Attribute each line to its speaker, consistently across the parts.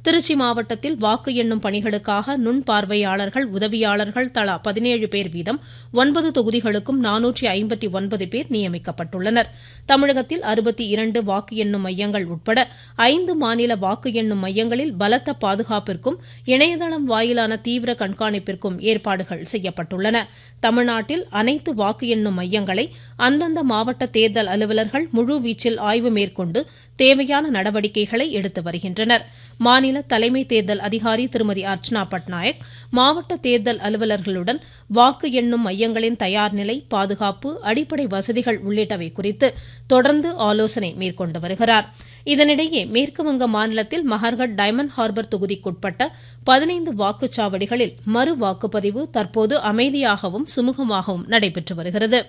Speaker 1: திருச்சி மாவட்டத்தில் வாக்கு எண்ணும் பணிகளுக்காக நுண் பார்வையாளர்கள் உதவியாளர்கள் தலா பதினேழு பேர் வீதம் ஒன்பது தொகுதிகளுக்கும் நானூற்றி ஐம்பத்தி ஒன்பது பேர் நியமிக்கப்பட்டுள்ளனர் தமிழகத்தில் அறுபத்தி இரண்டு வாக்கு எண்ணும் மையங்கள் உட்பட ஐந்து மாநில வாக்கு எண்ணும் மையங்களில் பலத்த பாதுகாப்பிற்கும் இணையதளம் வாயிலான தீவிர கண்காணிப்பிற்கும் ஏற்பாடுகள் செய்யப்பட்டுள்ளன தமிழ்நாட்டில் அனைத்து வாக்கு எண்ணும் மையங்களை அந்தந்த மாவட்ட தேர்தல் அலுவலர்கள் முழுவீச்சில் ஆய்வு மேற்கொண்டு தேவையான நடவடிக்கைகளை எடுத்து வருகின்றனர் மாநில தலைமை தேர்தல் அதிகாரி திருமதி அர்ச்சனா பட்நாயக் மாவட்ட தேர்தல் அலுவலர்களுடன் வாக்கு எண்ணும் மையங்களின் தயார் நிலை பாதுகாப்பு அடிப்படை வசதிகள் உள்ளிட்டவை குறித்து தொடர்ந்து ஆலோசனை மேற்கொண்டு வருகிறார் இதனிடையே மேற்குவங்க மாநிலத்தில் மஹர்கட் டைமண்ட் ஹார்பர் தொகுதிக்குட்பட்ட பதினைந்து வாக்குச்சாவடிகளில் மறு வாக்குப்பதிவு தற்போது அமைதியாகவும் சுமூகமாகவும் நடைபெற்று வருகிறது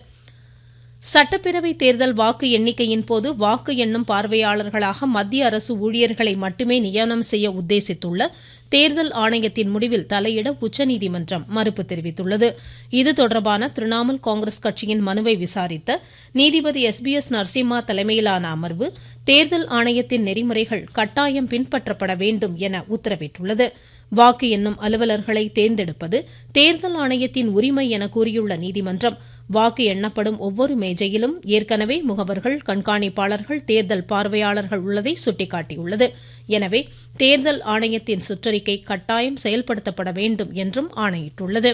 Speaker 1: சட்டப்பேரவை தேர்தல் வாக்கு எண்ணிக்கையின் போது வாக்கு எண்ணும் பார்வையாளர்களாக மத்திய அரசு ஊழியர்களை மட்டுமே நியமனம் செய்ய உத்தேசித்துள்ள தேர்தல் ஆணையத்தின் முடிவில் தலையிட உச்சநீதிமன்றம் மறுப்பு தெரிவித்துள்ளது இது தொடர்பான திரிணாமுல் காங்கிரஸ் கட்சியின் மனுவை விசாரித்த நீதிபதி எஸ் பி எஸ் நரசிம்மா தலைமையிலான அமர்வு தேர்தல் ஆணையத்தின் நெறிமுறைகள் கட்டாயம் பின்பற்றப்பட வேண்டும் என உத்தரவிட்டுள்ளது வாக்கு எண்ணும் அலுவலர்களை தேர்ந்தெடுப்பது தேர்தல் ஆணையத்தின் உரிமை என கூறியுள்ள நீதிமன்றம் வாக்கு எண்ணப்படும் ஒவ்வொரு மேஜையிலும் ஏற்கனவே முகவர்கள் கண்காணிப்பாளர்கள் தேர்தல் பார்வையாளர்கள் உள்ளதை சுட்டிக்காட்டியுள்ளது எனவே தேர்தல் ஆணையத்தின் சுற்றறிக்கை கட்டாயம் செயல்படுத்தப்பட வேண்டும் என்றும் ஆணையிட்டுள்ளது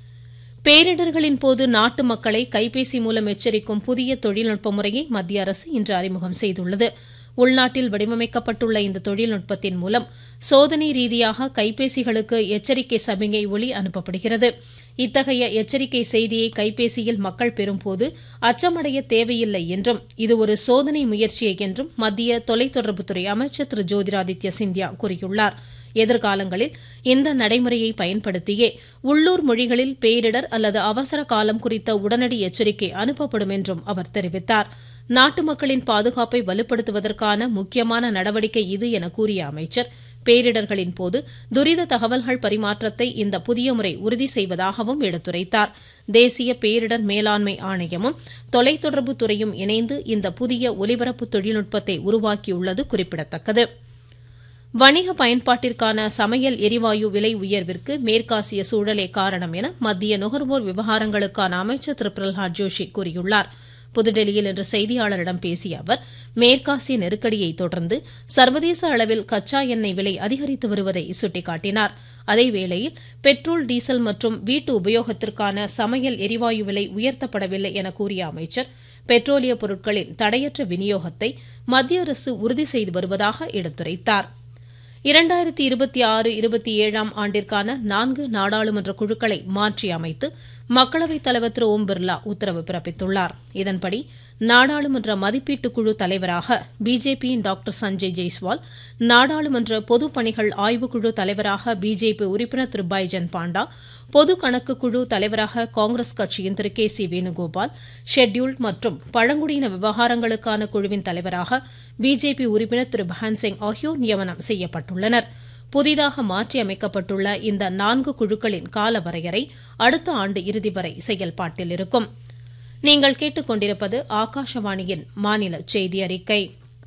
Speaker 1: பேரிடர்களின் போது நாட்டு மக்களை கைபேசி மூலம் எச்சரிக்கும் புதிய தொழில்நுட்ப முறையை மத்திய அரசு இன்று அறிமுகம் செய்துள்ளது உள்நாட்டில் வடிவமைக்கப்பட்டுள்ள இந்த தொழில்நுட்பத்தின் மூலம் சோதனை ரீதியாக கைபேசிகளுக்கு எச்சரிக்கை சமிகை ஒளி அனுப்பப்படுகிறது இத்தகைய எச்சரிக்கை செய்தியை கைபேசியில் மக்கள் பெறும்போது அச்சமடைய தேவையில்லை என்றும் இது ஒரு சோதனை முயற்சியே என்றும் மத்திய தொலைத்தொடர்புத்துறை அமைச்சர் திரு ஜோதிராதித்ய சிந்தியா கூறியுள்ளார் எதிர்காலங்களில் இந்த நடைமுறையை பயன்படுத்தியே உள்ளூர் மொழிகளில் பேரிடர் அல்லது அவசர காலம் குறித்த உடனடி எச்சரிக்கை அனுப்பப்படும் என்றும் அவர் தெரிவித்தார் நாட்டு மக்களின் பாதுகாப்பை வலுப்படுத்துவதற்கான முக்கியமான நடவடிக்கை இது என கூறிய அமைச்சர் பேரிடர்களின் போது துரித தகவல்கள் பரிமாற்றத்தை இந்த புதிய முறை உறுதி செய்வதாகவும் எடுத்துரைத்தார் தேசிய பேரிடர் மேலாண்மை ஆணையமும் தொலைத்தொடர்பு துறையும் இணைந்து இந்த புதிய ஒலிபரப்பு தொழில்நுட்பத்தை உருவாக்கியுள்ளது குறிப்பிடத்தக்கது வணிக பயன்பாட்டிற்கான சமையல் எரிவாயு விலை உயர்விற்கு மேற்காசிய சூழலே காரணம் என மத்திய நுகர்வோர் விவகாரங்களுக்கான அமைச்சர் திரு பிரல்ஹாத் ஜோஷி கூறியுள்ளார் புதுடெல்லியில் இன்று செய்தியாளரிடம் பேசிய அவர் மேற்காசிய நெருக்கடியை தொடர்ந்து சர்வதேச அளவில் கச்சா எண்ணெய் விலை அதிகரித்து வருவதை சுட்டிக்காட்டினார் அதேவேளையில் பெட்ரோல் டீசல் மற்றும் வீட்டு உபயோகத்திற்கான சமையல் எரிவாயு விலை உயர்த்தப்படவில்லை என கூறிய அமைச்சர் பெட்ரோலிய பொருட்களின் தடையற்ற விநியோகத்தை மத்திய அரசு உறுதி செய்து வருவதாக எடுத்துரைத்தார் இரண்டாயிரத்தி இருபத்தி ஆறு இருபத்தி ஏழாம் ஆண்டிற்கான நான்கு நாடாளுமன்ற குழுக்களை மாற்றி அமைத்து மக்களவைத் தலைவர் திரு ஓம் பிர்லா உத்தரவு பிறப்பித்துள்ளார் இதன்படி நாடாளுமன்ற மதிப்பீட்டு குழு தலைவராக பிஜேபியின் டாக்டர் சஞ்சய் ஜெய்ஸ்வால் நாடாளுமன்ற பொது பணிகள் ஆய்வுக்குழு தலைவராக பிஜேபி உறுப்பினர் திரு பைஜன் பாண்டா பொது கணக்கு குழு தலைவராக காங்கிரஸ் கட்சியின் Thiru K C Venugopal scheduled மற்றும் பழங்குடியின விவகாரங்களுக்கான குழுவின் தலைவராக பிஜேபி உறுப்பினர் திரு பஹன்சிங் ஆகியோர் நியமனம் செய்யப்பட்டுள்ளனா் புதிதாக மாற்றி அமைக்கப்பட்டுள்ள இந்த நான்கு குழுக்களின் கால வரையறை அடுத்த ஆண்டு இறுதி வரை செயல்பாட்டில் இருக்கும் நீங்கள் கேட்டுக்கொண்டிருப்பது ஆகாஷவாணியின் மாநில செய்தி அறிக்கை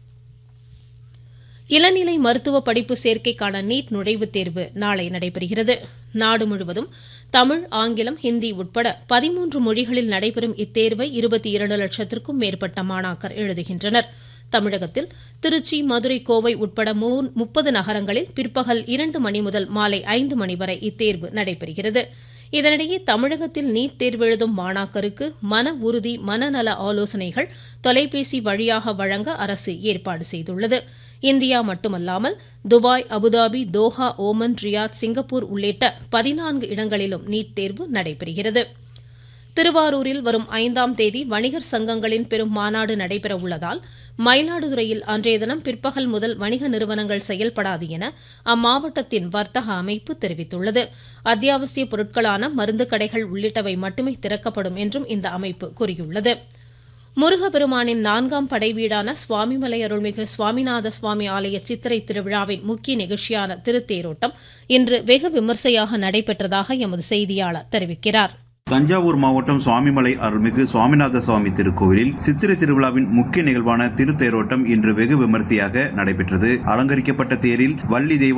Speaker 1: இளநிலை மருத்துவ படிப்பு சேர்க்கைக்கான நீட் நுழைவுத் தேர்வு நாளை நடைபெறுகிறது நாடு முழுவதும் தமிழ் ஆங்கிலம் ஹிந்தி உட்பட பதிமூன்று மொழிகளில் நடைபெறும் இத்தேர்வை இருபத்தி இரண்டு லட்சத்திற்கும் மேற்பட்ட மாணாக்கர் எழுதுகின்றனா் தமிழகத்தில் திருச்சி மதுரை கோவை உட்பட முப்பது நகரங்களில் பிற்பகல் இரண்டு மணி முதல் மாலை ஐந்து மணி வரை இத்தேர்வு நடைபெறுகிறது இதனிடையே தமிழகத்தில் நீட் தேர்வு எழுதும் மாணாக்கருக்கு மன உறுதி மனநல ஆலோசனைகள் தொலைபேசி வழியாக வழங்க அரசு ஏற்பாடு செய்துள்ளது இந்தியா மட்டுமல்லாமல் Dubai Abu Dhabi Doha Oman Riyadh Singapore உள்ளிட்ட பதினான்கு இடங்களிலும் நீட் தேர்வு நடைபெறுகிறது திருவாரூரில் வரும் ஐந்தாம் தேதி வணிகர் சங்கங்களின் பெரும் மாநாடு நடைபெற உள்ளதால் மயிலாடுதுறையில் அன்றைய தினம் பிற்பகல் முதல் வணிக நிறுவனங்கள் செயல்படாது என அம்மாவட்டத்தின் வர்த்தக அமைப்பு தெரிவித்துள்ளது அத்தியாவசிய பொருட்களான மருந்து கடைகள் உள்ளிட்டவை மட்டுமே திறக்கப்படும் என்றும் இந்த அமைப்பு கூறியுள்ளது முருகப்பெருமானின் நான்காம் படை வீடான சுவாமிமலை அருள்மிகு சுவாமிநாத சுவாமி ஆலய சித்திரை திருவிழாவின் முக்கிய நிகழ்ச்சியான திருத்தேரோட்டம் இன்று வெகு விமர்சையாக நடைபெற்றதாக எமது செய்தியாளர் தெரிவிக்கிறார்
Speaker 2: தஞ்சாவூர் மாவட்டம் சுவாமிமலை அருள்மிகு சுவாமிநாத சுவாமி திருக்கோவிலில் சித்திரை திருவிழாவின் முக்கிய நிகழ்வான திருத்தேரோட்டம் இன்று வெகு விமரிசையாக நடைபெற்றது அலங்கரிக்கப்பட்ட தேரில் வள்ளி தெய்வ